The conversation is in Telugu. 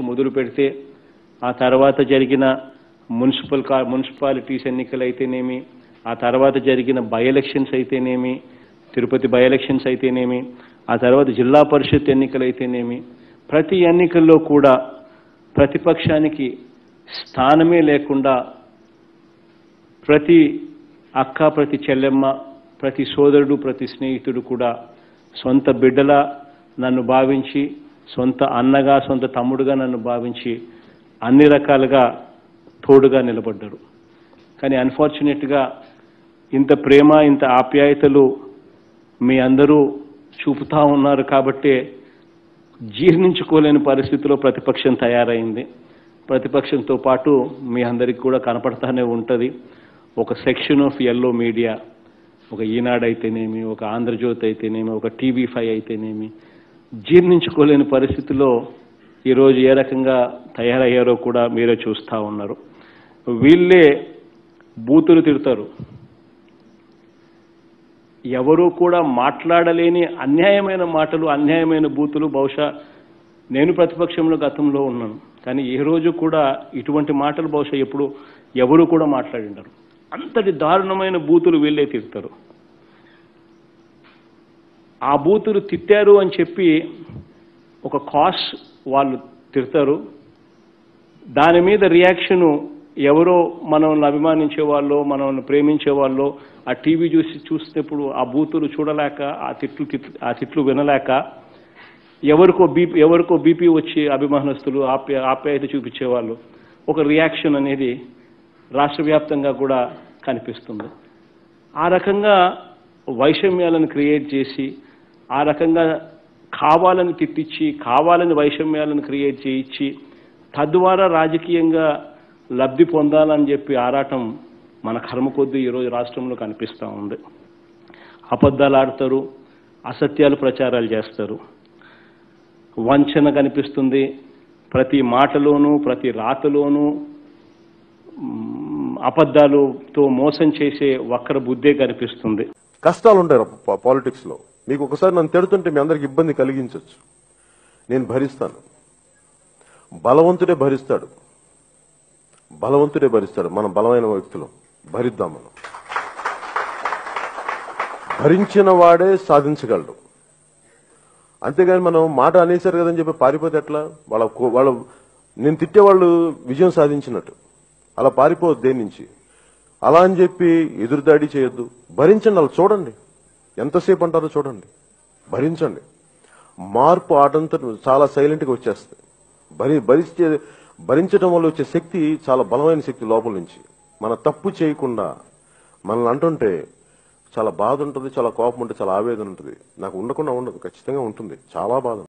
మొదలు పెడితే ఆ తర్వాత జరిగిన మున్సిపల్ కా మున్సిపాలిటీస్ ఎన్నికలు అయితేనేమి ఆ తర్వాత జరిగిన బై ఎలక్షన్స్ అయితేనేమి తిరుపతి బై ఎలక్షన్స్ అయితేనేమి ఆ తర్వాత జిల్లా పరిషత్ ఎన్నికలు అయితేనేమి ప్రతి ఎన్నికల్లో కూడా ప్రతిపక్షానికి స్థానమే లేకుండా ప్రతి అక్క ప్రతి చెల్లెమ్మ ప్రతి సోదరుడు ప్రతి స్నేహితుడు కూడా సొంత బిడ్డలా నన్ను భావించి సొంత అన్నగా సొంత తమ్ముడుగా నన్ను భావించి అన్ని రకాలుగా తోడుగా నిలబడ్డారు కానీ అన్ఫార్చునేట్గా ఇంత ప్రేమ ఇంత ఆప్యాయతలు మీ అందరూ చూపుతా ఉన్నారు కాబట్టే జీర్ణించుకోలేని పరిస్థితిలో ప్రతిపక్షం తయారైంది ప్రతిపక్షంతో పాటు మీ అందరికీ కూడా కనపడతానే ఉంటుంది ఒక సెక్షన్ ఆఫ్ ఎల్లో మీడియా ఒక ఈనాడు అయితేనేమి ఒక ఆంధ్రజ్యోతి అయితేనేమి ఒక టీవీ ఫైవ్ అయితేనేమి జీర్ణించుకోలేని పరిస్థితిలో ఈరోజు ఏ రకంగా తయారయ్యారో కూడా మీరే చూస్తూ ఉన్నారు వీళ్ళే బూతులు తిడతారు ఎవరూ కూడా మాట్లాడలేని అన్యాయమైన మాటలు అన్యాయమైన బూతులు బహుశా నేను ప్రతిపక్షంలో గతంలో ఉన్నాను కానీ ఏ రోజు కూడా ఇటువంటి మాటలు బహుశా ఎప్పుడు ఎవరు కూడా మాట్లాడిండరు అంతటి దారుణమైన బూతులు వీళ్ళే తిడతారు ఆ బూతులు తిట్టారు అని చెప్పి ఒక కాస్ వాళ్ళు తిడతారు దాని మీద రియాక్షను ఎవరో మనల్ని అభిమానించే వాళ్ళు మనల్ని ప్రేమించే వాళ్ళు ఆ టీవీ చూసి చూసినప్పుడు ఆ బూతులు చూడలేక ఆ తిట్లు తిట్లు- ఆ తిట్లు వినలేక ఎవరికో బీపీ ఎవరికో బీపీ వచ్చి అభిమానస్తులు ఆప్య ఆప్యాయత చూపించేవాళ్ళు ఒక రియాక్షన్ అనేది రాష్ట్ర వ్యాప్తంగా కూడా కనిపిస్తుంది ఆ రకంగా వైషమ్యాలను క్రియేట్ చేసి ఆ రకంగా కావాలని తిట్టించి కావాలని వైషమ్యాలను క్రియేట్ చేయించి తద్వారా రాజకీయంగా లబ్ధి పొందాలని చెప్పి ఆరాటం మన కర్మ కొద్దీ ఈరోజు రాష్ట్రంలో కనిపిస్తూ ఉంది అబద్ధాలు ఆడతారు అసత్యాలు ప్రచారాలు చేస్తారు వంచన కనిపిస్తుంది ప్రతి మాటలోనూ ప్రతి రాతలోనూ మ్, అబద్ధాలతో మోసం చేసే వక్ర బుద్ధే కనిపిస్తుంది కష్టాలు ఉంటాయి పాలిటిక్స్ లో మీకు ఒకసారి నన్ను తిడుతుంటే మీ అందరికి ఇబ్బంది కలిగించవచ్చు నేను భరిస్తాను బలవంతుడే భరిస్తాడు బలవంతుడే భరిస్తాడు మనం బలమైన వ్యక్తులు భరిద్దాం మనం భరించిన వాడే సాధించగలడు అంతేగాని మనం మాట అనేసారు కదని చెప్పి పారిపోతే ఎట్లా వాళ్ళ కో- వాళ్ళ నేను తిట్టేవాళ్ళు విజయం సాధించినట్టు అలా పారిపోవద్దు దేని నుంచి అలా అని చెప్పి ఎదురుదాడి చేయొద్దు భరించండి అలా చూడండి ఎంతసేపు అంటారో చూడండి భరించండి మార్పు ఆటంతో చాలా సైలెంట్గా వచ్చేస్తుంది భరి భరించే భరించడం వల్ల వచ్చే శక్తి చాలా బలమైన శక్తి లోపల నుంచి మన తప్పు చేయకుండా మనల్ని అంటుంటే చాలా బాధ ఉంటుంది చాలా కోపం ఉంటుంది చాలా ఆవేదన ఉంటుంది నాకు ఉండకుండా ఉండదు ఖచ్చితంగా ఉంటుంది చాలా బాధ